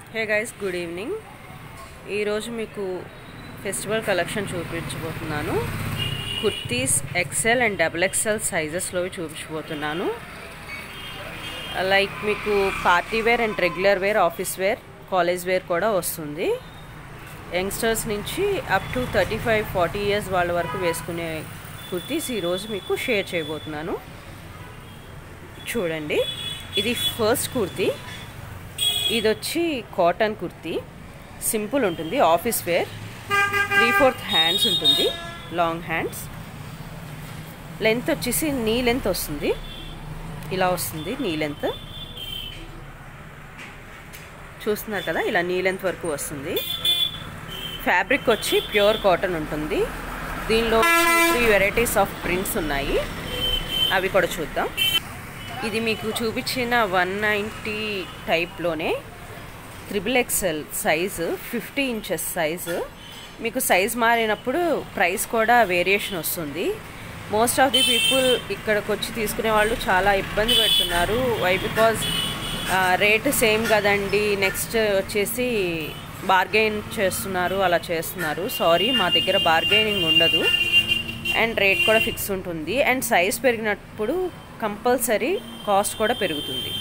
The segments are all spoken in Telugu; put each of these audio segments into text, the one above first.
హే గైస్ గుడ్ ఈవినింగ్ ఈరోజు మీకు ఫెస్టివల్ కలెక్షన్ చూపించబోతున్నాను kurtis XL and double XL సైజెస్లో చూపించబోతున్నాను లైక్ మీకు party wear and regular wear office wear college wear కూడా వస్తుంది యంగ్స్టర్స్ నుంచి up to thirty five forty years వాళ్ళ వరకు వేసుకునే కుర్తీస్ ఈరోజు మీకు షేర్ చేయబోతున్నాను చూడండి ఇది ఫస్ట్ కుర్తీ ఇది వచ్చి కాటన్ కుర్తీ సింపుల్ ఉంటుంది office wear three fourth hands ఉంటుంది లాంగ్ హ్యాండ్స్ లెంత్ వచ్చేసి నీ లెంత్ వస్తుంది ఇలా వస్తుంది నీ లెంత్ చూస్తున్నారు కదా ఇలా నీ లెంత్ వరకు వస్తుంది ఫ్యాబ్రిక్ వచ్చి ప్యూర్ కాటన్ ఉంటుంది దీనిలో త్రీ వెరైటీస్ ఆఫ్ ప్రింట్స్ ఉన్నాయి అవి కూడా చూద్దాం ఇది మీకు చూపించిన వన్ నైంటీ టైప్లోనే triple XL size fifty inches size మీకు సైజ్ మారినప్పుడు ప్రైస్ కూడా వేరియేషన్ వస్తుంది మోస్ట్ ఆఫ్ ది పీపుల్ ఇక్కడికి వచ్చి తీసుకునే వాళ్ళు చాలా ఇబ్బంది పెడుతున్నారు వై బికాజ్ రేట్ సేమ్ కదండి నెక్స్ట్ వచ్చేసి బార్గెయిన్ చేస్తున్నారు అలా చేస్తున్నారు సారీ మా దగ్గర బార్గెయినింగ్ ఉండదు అండ్ రేట్ కూడా ఫిక్స్ ఉంటుంది అండ్ సైజ్ పెరిగినప్పుడు కంపల్సరీ కాస్ట్ కూడా పెరుగుతుంది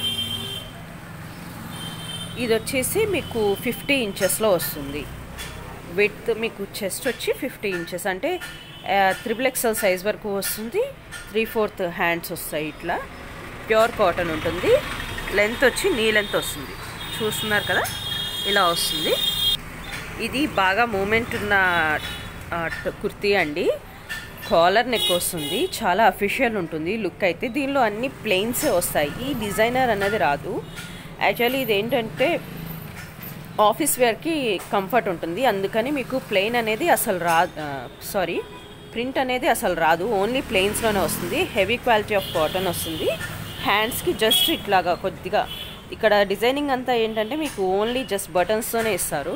ఇది వచ్చేసి మీకు ఫిఫ్టీ ఇంచెస్లో వస్తుంది విత్ మీకు చెస్ట్ వచ్చి ఫిఫ్టీ ఇంచెస్ అంటే త్రిబుల్ ఎక్స్ఎల్ సైజ్ వరకు వస్తుంది త్రీ ఫోర్త్ హ్యాండ్స్ వస్తాయి ఇట్లా ప్యూర్ కాటన్ ఉంటుంది లెంత్ వచ్చి నీ లెంత్ వస్తుంది చూస్తున్నారు కదా ఇలా వస్తుంది ఇది బాగా మూమెంట్ ఉన్న కుర్తీ అండి కాలర్ నెక్ వస్తుంది చాలా అఫిషియల్ ఉంటుంది లుక్ అయితే దీనిలో అన్ని ప్లెయిన్సే వస్తాయి ఈ డిజైనర్ అనేది రాదు యాక్చువల్లీ ఇది ఏంటంటే ఆఫీస్ వేర్కి కంఫర్ట్ ఉంటుంది అందుకని మీకు ప్లెయిన్ అనేది అసలు రా సారీ ప్రింట్ అనేది అసలు రాదు ఓన్లీ ప్లెయిన్స్లోనే వస్తుంది హెవీ క్వాలిటీ ఆఫ్ కాటన్ వస్తుంది హ్యాండ్స్కి జస్ట్ ఇట్లాగా కొద్దిగా ఇక్కడ డిజైనింగ్ అంతా ఏంటంటే మీకు ఓన్లీ జస్ట్ బటన్స్తోనే ఇస్తారు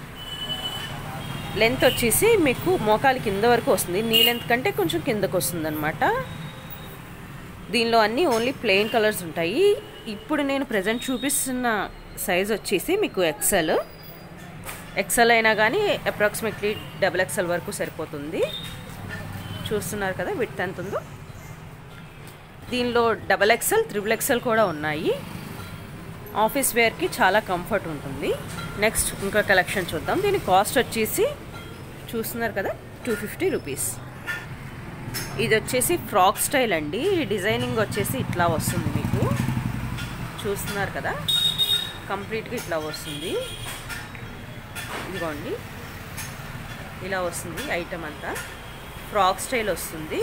లెంత్ వచ్చేసి మీకు మోకాలి కింద వరకు వస్తుంది నీ లెంత్ కంటే కొంచెం కిందకు వస్తుంది అనమాట దీనిలో అన్నీ ఓన్లీ ప్లెయిన్ కలర్స్ ఉంటాయి ఇప్పుడు నేను ప్రజెంట్ చూపిస్తున్న సైజ్ వచ్చేసి మీకు ఎక్సెల్ ఎక్సెల్ అయినా కానీ అప్రాక్సిమేట్లీ డబుల్ ఎక్సెల్ వరకు సరిపోతుంది చూస్తున్నారు కదా విత్ ఎంత ఉందో దీనిలో డబల్ ఎక్సెల్ త్రిబుల్ ఎక్సెల్ కూడా ఉన్నాయి ఆఫీస్ వేర్కి చాలా కంఫర్ట్ ఉంటుంది నెక్స్ట్ ఇంకా కలెక్షన్ చూద్దాం దీని కాస్ట్ వచ్చేసి చూస్తున్నారు కదా టూ ఫిఫ్టీ రూపీస్ ఇది వచ్చేసి ఫ్రాక్ స్టైల్ అండి డిజైనింగ్ వచ్చేసి ఇట్లా వస్తుంది మీకు చూస్తున్నారు కదా కంప్లీట్గా ఇట్లా వస్తుంది ఇదిగోండి ఇలా వస్తుంది ఐటమ్ అంతా ఫ్రాక్ స్టైల్ వస్తుంది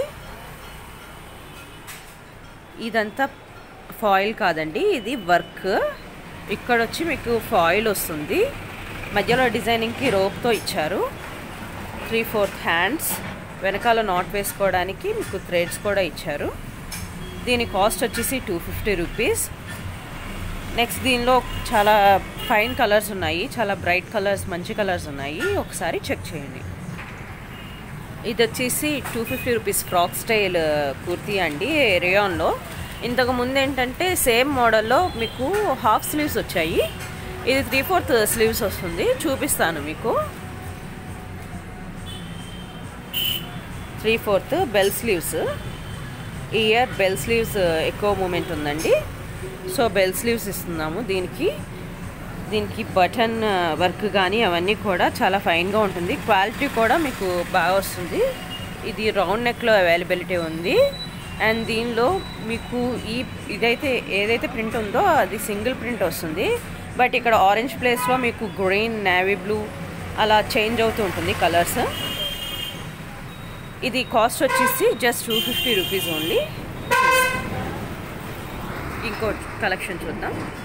ఇదంతా ఫాయిల్ కాదండి ఇది వర్క్ ఇక్కడ వచ్చి మీకు ఫాయిల్ వస్తుంది మధ్యలో డిజైనింగ్కి రోప్తో ఇచ్చారు త్రీ ఫోర్త్ హ్యాండ్స్ వెనకాల నాట్ వేసుకోవడానికి మీకు థ్రెడ్స్ కూడా ఇచ్చారు దీని కాస్ట్ వచ్చేసి టూ ఫిఫ్టీ రూపీస్ నెక్స్ట్ దీనిలో చాలా ఫైన్ కలర్స్ ఉన్నాయి చాలా బ్రైట్ కలర్స్ మంచి కలర్స్ ఉన్నాయి ఒకసారి చెక్ చేయండి ఇది వచ్చేసి two fifty rupees frock style kurti అండి రేయాన్లో ఇంతకు ముందు ఏంటంటే సేమ్ మోడల్లో మీకు హాఫ్ స్లీవ్స్ వచ్చాయి ఇది త్రీ ఫోర్త్ స్లీవ్స్ వస్తుంది చూపిస్తాను మీకు త్రీ ఫోర్త్ బెల్ స్లీవ్స్ ఈ ఇయర్ బెల్ స్లీవ్స్ ఎక్కువ మూమెంట్ ఉందండి సో బెల్ స్లీవ్స్ ఇస్తున్నాము దీనికి దీనికి బటన్ వర్క్ కానీ అవన్నీ కూడా చాలా ఫైన్గా ఉంటుంది క్వాలిటీ కూడా మీకు బాగా వస్తుంది ఇది రౌండ్ నెక్లో అవైలబిలిటీ ఉంది అండ్ దీనిలో మీకు ఈ ఇదైతే ఏదైతే ప్రింట్ ఉందో అది సింగిల్ ప్రింట్ వస్తుంది బట్ ఇక్కడ ఆరెంజ్ ప్లేస్లో మీకు గ్రీన్ నేవీ బ్లూ అలా చేంజ్ అవుతూ ఉంటుంది కలర్స్ ఇది కాస్ట్ వచ్చేసి just two fifty rupees only ఇంకో కలెక్షన్ చూద్దాం